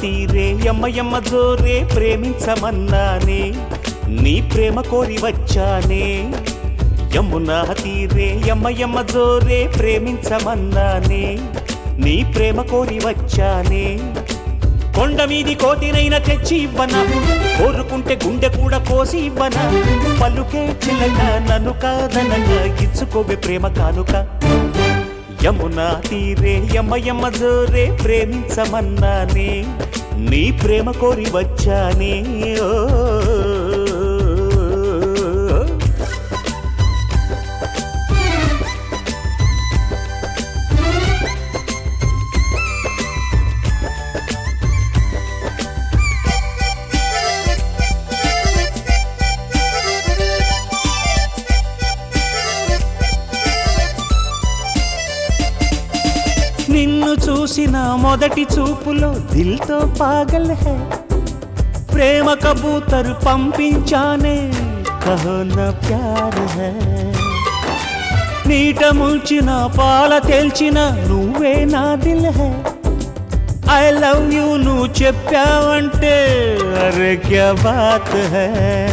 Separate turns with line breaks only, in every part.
తీరే యమ్మ యమ్మ జోరే ప్రేమించమన్నానే నీ ప్రేమ కోరి వచ్చానే యమునా తీరే యమ్మ యమ్మ జోరే ప్రేమించమన్నానే నీ ప్రేమ కోరి వచ్చానే కొండ మీది కోతినైనా తెచ్చి ఇవ్వనా కోరుకుంటే గుండె కూడా కోసి ఇవ్వనా పలుకే చిల్లక నన్ను కాదనగా ఇచ్చుకోవే ప్రేమ కానుక యమునా తీరే యమ్మ యమ్మ జోరే ప్రేమించమన్నానే నీ ప్రేమ కోరి వచ్చానే ఓ నిన్ను చూసిన మొదటి చూపులో దిల్తో పాగల్ హై ప్రేమ కబూతరు పంపించానే కహో నా ప్యార్ హై నీట ముంచిన పాల తేల్చిన నువ్వే నా దిల్ హై ఐ లవ్ యూ నువ్వు చెప్పావంటే అరే క్యా బాత్ హై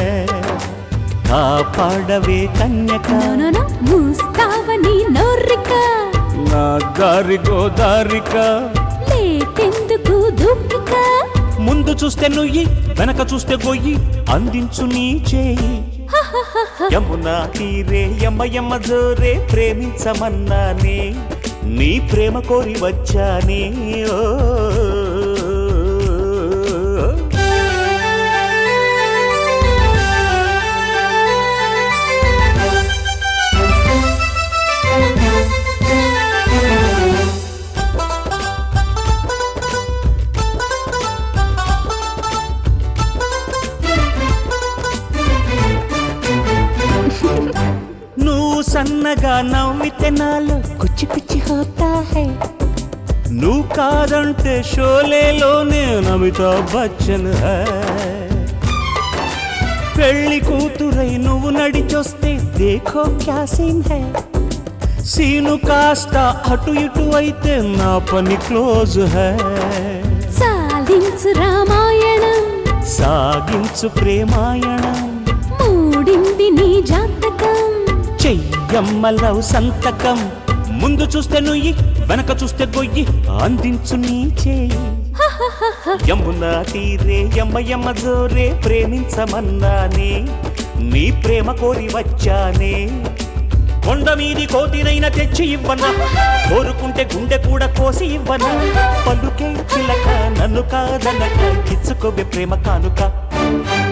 కాపాడవే కన్యక
నోనోనో మూస్తావని నోర్రిక
నా దారి గోదారిక
లేటెందుకు దుఃఖిక
ముందు చూస్తే నుయ్యి వెనక చూస్తే గొయ్యి అందించు నీ చేయి యమునా తీరే యమ్మ యమ్మ జోరే ప్రేమించమన్నానే నీ ప్రేమ కోరి వచ్చానే ఓ నువ్వు సన్నగా నవ్వితే నాలో కుచ్చి కుచ్చి హోతా హై నువ్వు కాదంటే షోలేలోనే అమితాబ్ బచ్చన్ హై పెళ్లి కూతురై నువ్వు నడిచొస్తే దేఖో క్యా సీన్ హై సీను కాస్త అటు ఇటు అయితే నా పని క్లోజ్ హై
సాధించు రామాయణం
సాగించు ప్రేమాయణం
మూడింది నీ జాతకం
చెయ్యమ్మ లవ్ సంతకం ముందు చూస్తే నుయ్యి వెనక చూస్తే గొయ్యి అందించు నీ చేయి యమునా తీరే యమ్మ యమ్మ జోరే ప్రేమించమన్నానే నీ ప్రేమ కోరి వచ్చానే కొండ మీది కోతినైనా తెచ్చి ఇవ్వనా కోరుకుంటే గుండె కూడా కోసి ఇవ్వనా పలుకే చిలక నన్ను కాదనక ఇచ్చుకోవే ప్రేమ కానుక